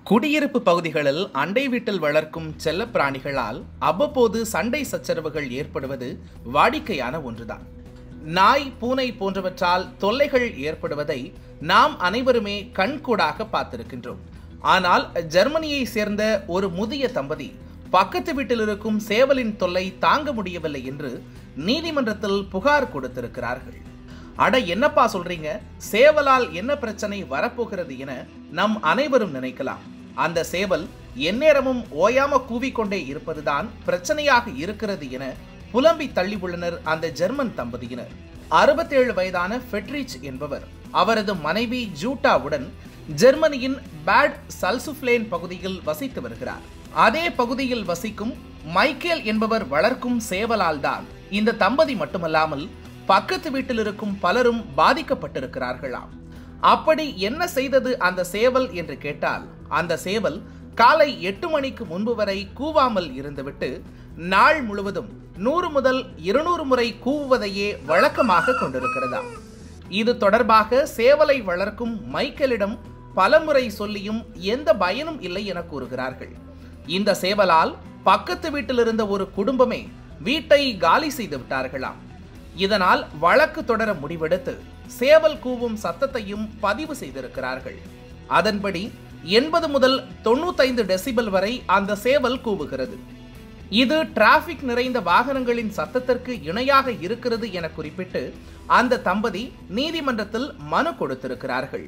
குடியிருப்பு பகுதிகளில் அண்டை வீட்டில் வளர்க்கும் செல்லப்பிராணிகளால் அவ்வப்போது சண்டை சச்சரவுகள் ஏற்படுவது வாடிக்கையான ஒன்றுதான் நாய் பூனை போன்றவற்றால் தொல்லைகள் ஏற்படுவதை நாம் அனைவருமே கண்கூடாக பார்த்திருக்கின்றோம் ஆனால் ஜெர்மனியை சேர்ந்த ஒரு முதிய தம்பதி பக்கத்து வீட்டில் இருக்கும் சேவலின் தொல்லை தாங்க முடியவில்லை என்று நீதிமன்றத்தில் புகார் கொடுத்திருக்கிறார்கள் அட என்னப்பா சொல்றீங்க சேவலால் என்ன பிரச்சனை வரப்போகிறது என நம் அனைவரும் நினைக்கலாம் அந்த சேவல் எந்நேரமும் ஓயாம கூவிக்கொண்டே இருப்பதுதான் பிரச்சனையாக இருக்கிறது என புலம்பி தள்ளியுள்ளனர் அந்த ஜெர்மன் தம்பதியினர் அறுபத்தேழு வயதான ஃபெட்ரிச் என்பவர் அவரது மனைவி ஜூட்டாவுடன் ஜெர்மனியின் பேட் சல்சுஃப்லேன் பகுதியில் வசித்து வருகிறார் அதே பகுதியில் வசிக்கும் மைக்கேல் என்பவர் வளர்க்கும் சேவலால் தான் இந்த தம்பதி மட்டுமல்லாமல் பக்கத்து வீட்டில் இருக்கும் பலரும் பாதிக்கப்பட்டிருக்கிறார்களாம் அப்படி என்ன செய்தது அந்த சேவல் என்று கேட்டால் அந்த சேவல் காலை எட்டு மணிக்கு முன்பு வரை கூவாமல் இருந்துவிட்டு நாள் முழுவதும் நூறு முதல் இருநூறு முறை கூவுவதையே வழக்கமாக கொண்டிருக்கிறதாம் இது தொடர்பாக சேவலை வளர்க்கும் மைக்கேலிடம் பலமுறை சொல்லியும் எந்த பயனும் இல்லை என கூறுகிறார்கள் இந்த சேவலால் பக்கத்து வீட்டில் இருந்த ஒரு குடும்பமே வீட்டை காலி செய்து விட்டார்களாம் இதனால் வழக்கு தொடர முடிவெடுத்து சேவல் கூவும் சத்தத்தையும் பதிவு செய்திருக்கிறார்கள் அதன்படி எண்பது முதல் தொண்ணூத்தைந்து டெசிபல் வரை அந்த சேவல் கூவுகிறது இது டிராபிக் நிறைந்த வாகனங்களின் சத்தத்திற்கு இணையாக இருக்கிறது என குறிப்பிட்டு அந்த தம்பதி நீதிமன்றத்தில் மனு கொடுத்திருக்கிறார்கள்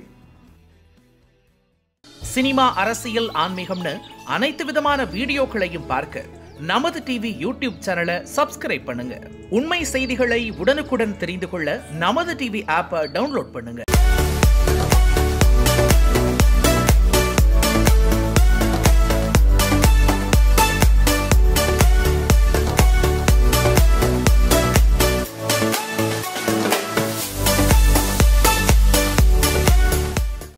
சினிமா அரசியல் ஆன்மீகம்னு அனைத்து விதமான வீடியோக்களையும் பார்க்க நமது டிவி யூடியூப் சேனலை சப்ஸ்கிரைப் பண்ணுங்க உண்மை செய்திகளை உடனுக்குடன் தெரிந்து கொள்ள நமது டிவி ஆப்பை டவுன்லோட் பண்ணுங்க